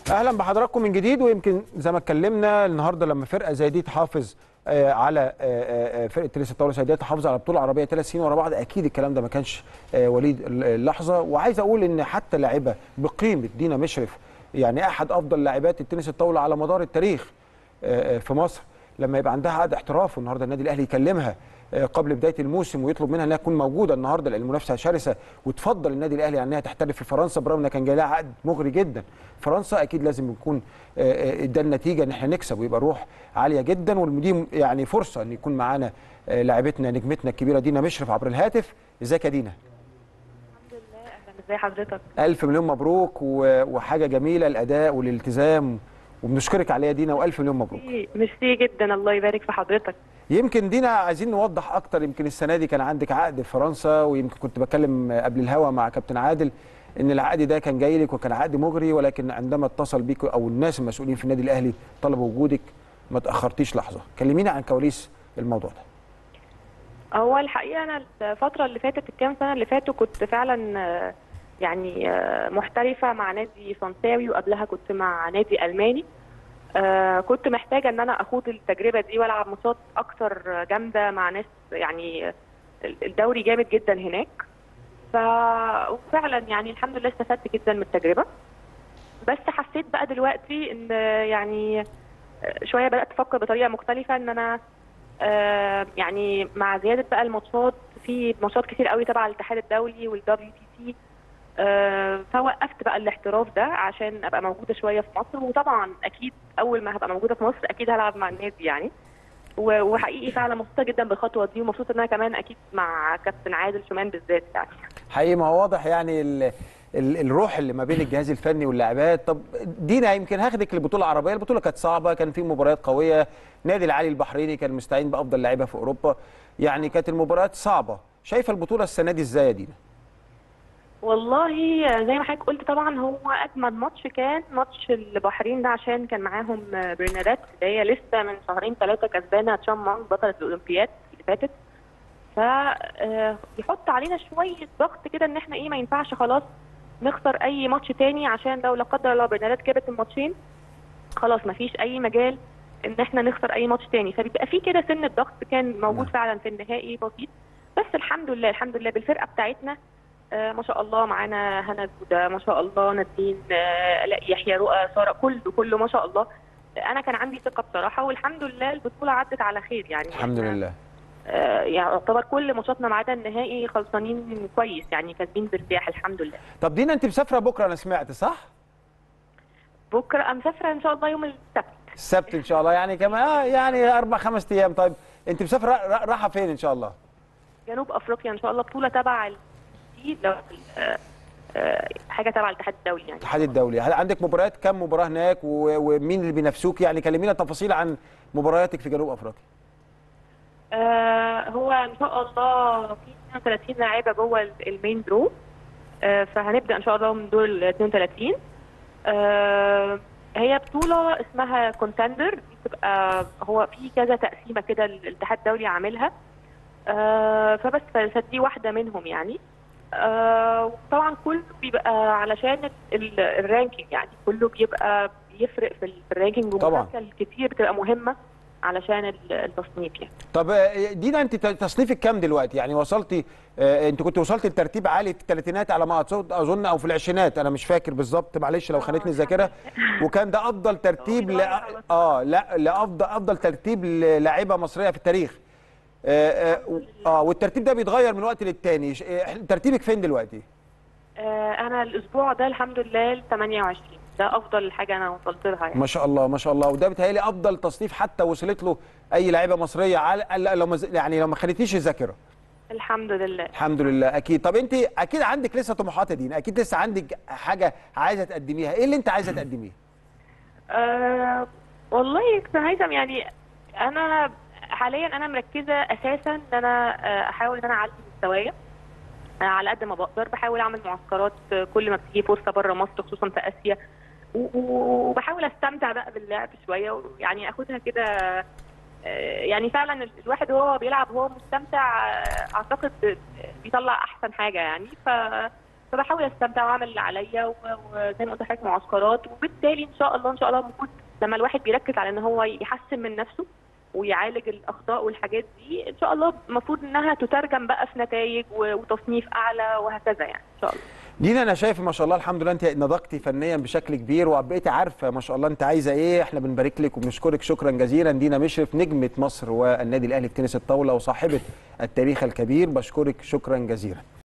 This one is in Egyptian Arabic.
اهلا بحضراتكم من جديد ويمكن زي ما اتكلمنا النهارده لما فرقه زي دي تحافظ آه، على آه، آه، فرقه تنس الطاوله السعوديه تحافظ على بطوله عربيه ثلاث سنين ورا بعض اكيد الكلام ده ما كانش آه، وليد اللحظه وعايز اقول ان حتى لاعبه بقيمه دينا مشرف يعني احد افضل لاعبات التنس الطاوله على مدار التاريخ آه، آه، في مصر لما يبقى عندها عقد احتراف والنهارده النادي الاهلي يكلمها آه، قبل بدايه الموسم ويطلب منها انها تكون موجوده النهارده لان المنافسه شرسه وتفضل النادي الاهلي انها تحترف في فرنسا برغم ان كان جاي لها عقد مغري جدا فرنسا اكيد لازم يكون آه، آه، ادى النتيجه ان احنا نكسب ويبقى الروح عاليه جدا ودي يعني فرصه ان يكون معانا آه، لاعبتنا نجمتنا الكبيره دينا مشرف عبر الهاتف ازيك يا دينا الحمد لله اهلا ازي حضرتك الف مليون مبروك و- وحاجه جميله الاداء والالتزام وبنشكرك عليها يا دينا والف مليون مبروك ميرسي- ميرسي جدا الله يبارك في حضرتك يمكن دينا عايزين نوضح اكتر يمكن السنه دي كان عندك عقد في فرنسا ويمكن كنت بتكلم قبل الهوا مع كابتن عادل ان العقد ده كان جاي لك وكان عقد مغري ولكن عندما اتصل بيك او الناس المسؤولين في النادي الاهلي طلبوا وجودك ما تاخرتيش لحظه كلمينا عن كواليس الموضوع ده هو الحقيقه انا الفتره اللي فاتت الكام سنه اللي فاتوا كنت فعلا آه، يعني آه، محترفه مع نادي فرنساوي وقبلها كنت مع نادي الماني آه، كنت محتاجه ان انا اخوض التجربه دي والعب ماتشات اكثر جامده مع ناس يعني آه، الدوري جامد جدا هناك ف وفعلا يعني الحمد لله استفدت جدا من التجربه بس حسيت بقى دلوقتي ان آه، يعني آه، شويه بدات افكر بطريقه مختلفه ان انا آه، يعني مع زياده بقى الماتشات في ماتشات كتير قوي تبع الاتحاد الدولي والدبليو تي سي فوقفت بقى الاحتراف ده عشان ابقى موجوده شويه في مصر وطبعا اكيد اول ما هبقى موجوده في مصر اكيد هلعب مع النادي يعني و- وحقيقي فعلا مبسوطه جدا بالخطوه دي ومبسوطه ان انا كمان اكيد مع كابتن عادل شومان بالذات يعني حقيقي ما هو واضح يعني ال ال الروح اللي ما بين الجهاز الفني واللاعبات طب دينا يمكن هاخدك لبطوله عربيه البطوله كانت صعبه كان في مباريات قويه نادي العلي البحريني كان مستعين بافضل لاعيبه في اوروبا يعني كانت المباريات صعبه شايفه البطوله السنه دي ازاي يا دينا والله زي ما حضرتك قلت طبعا هو اجمل ماتش كان ماتش البحرين ده عشان كان معاهم برنادات اللي هي لسه من شهرين ثلاثه كسبانه تشام مانج بطله الاولمبياد اللي فاتت فيحط علينا شويه ضغط كده ان احنا ايه ما ينفعش خلاص نخسر اي ماتش تاني عشان لو لا قدر الله برنادات جابت الماتشين خلاص ما فيش اي مجال ان احنا نخسر اي ماتش تاني فبيبقى في كده سن الضغط كان موجود نعم. فعلا في النهائي بسيط بس الحمد لله الحمد لله بالفرقه بتاعتنا آه، ما شاء الله معانا هنا جوده ما شاء الله نادين آه، الاء يحيى رؤى ساره كله كله ما شاء الله انا كان عندي ثقه بصراحه والحمد لله البطوله عدت على خير يعني الحمد إحنا- لله آه، يعني يعتبر كل ماتشاتنا ما عدا النهائي خلصانين كويس يعني كاسبين بارتياح الحمد لله طب دينا انت مسافره بكره انا سمعت صح بكره أنا مسافره ان شاء الله يوم السبت السبت ان شاء الله يعني كمان آه يعني اربع خمس ايام طيب انت مسافره را- رايحه فين ان شاء الله جنوب افريقيا ان شاء الله بطوله تبع ال- دي لو- آه، آه، حاجه تبع الاتحاد الدولي يعني الاتحاد الدولي هل عندك مباريات كم مباراه هناك و- ومين اللي بينافسوك يعني كلمينا تفاصيل عن مبارياتك في جنوب افريقيا آه، هو ان شاء الله في 32 لاعيبه جوه ال- المين درو آه، فهنبدا ان شاء الله من دول ال 32 آه، هي بطوله اسمها كونتندر دي بتبقى هو في كذا تقسيمه كده الاتحاد الدولي عاملها آه، فبس فدي واحده منهم يعني آه، وطبعا كله بيبقى علشان ال- ال- الرانكينج يعني كله بيبقى بيفرق في ال- في الرانكينج طبعاً. والمنافسه الكتير بتبقى مهمه علشان ال- التصنيف يعني طب آه، دينا انت ت- تصنيفك كام دلوقتي يعني وصلتي آه، انت كنت وصلتي لترتيب عالي في الثلاثينات على ما أتص- اظن او في العشرينات انا مش فاكر بالظبط معلش لو خانتني الذاكره وكان ده افضل ترتيب ل... اه لا لافضل افضل ترتيب للاعيبه مصريه في التاريخ اه, آه, آه والترتيب ده بيتغير من وقت للتاني ش- آه، ترتيبك فين دلوقتي آه، انا الاسبوع ده الحمد لله ال 28 ده افضل حاجه انا وصلت لها يعني ما شاء الله ما شاء الله وده بيتهيألي افضل تصنيف حتى وصلت له اي لاعيبه مصريه على لا- لو ما ز- يعني لو ما خانتنيش الذاكره الحمد لله الحمد لله اكيد طب انت اكيد عندك لسه طموحات يا دينا اكيد لسه عندك حاجه عايزه تقدميها ايه اللي انت عايزه تقدميه أه والله يا كابتن هيثم يعني انا حاليا انا مركزه اساسا ان انا آه، احاول ان انا اعلي مستوايا آه، على قد ما بقدر بحاول اعمل معسكرات آه، كل ما بتيجي فرصه بره مصر خصوصا في اسيا و- و- وبحاول استمتع بقى باللعب شويه ويعني اخدها كده آه، يعني فعلا الواحد وهو بيلعب وهو مستمتع آه، اعتقد بيطلع احسن حاجه يعني ف فبحاول استمتع واعمل اللي عليا و- وزي ما قلت لحضرتك معسكرات وبالتالي ان شاء الله ان شاء الله المفروض لما الواحد بيركز على ان هو يحسن من نفسه ويعالج الاخطاء والحاجات دي ان شاء الله المفروض انها تترجم بقى في نتائج و- وتصنيف اعلى وهكذا يعني ان شاء الله دينا انا شايف ما شاء الله الحمد لله انت نضجتي فنيا بشكل كبير وبقيتي عارفه ما شاء الله انت عايزه ايه احنا بنبارك لك وبنشكرك شكرا جزيلا دينا مشرف نجمه مصر والنادي الاهلي في تنس الطاوله وصاحبه التاريخ الكبير بشكرك شكرا جزيلا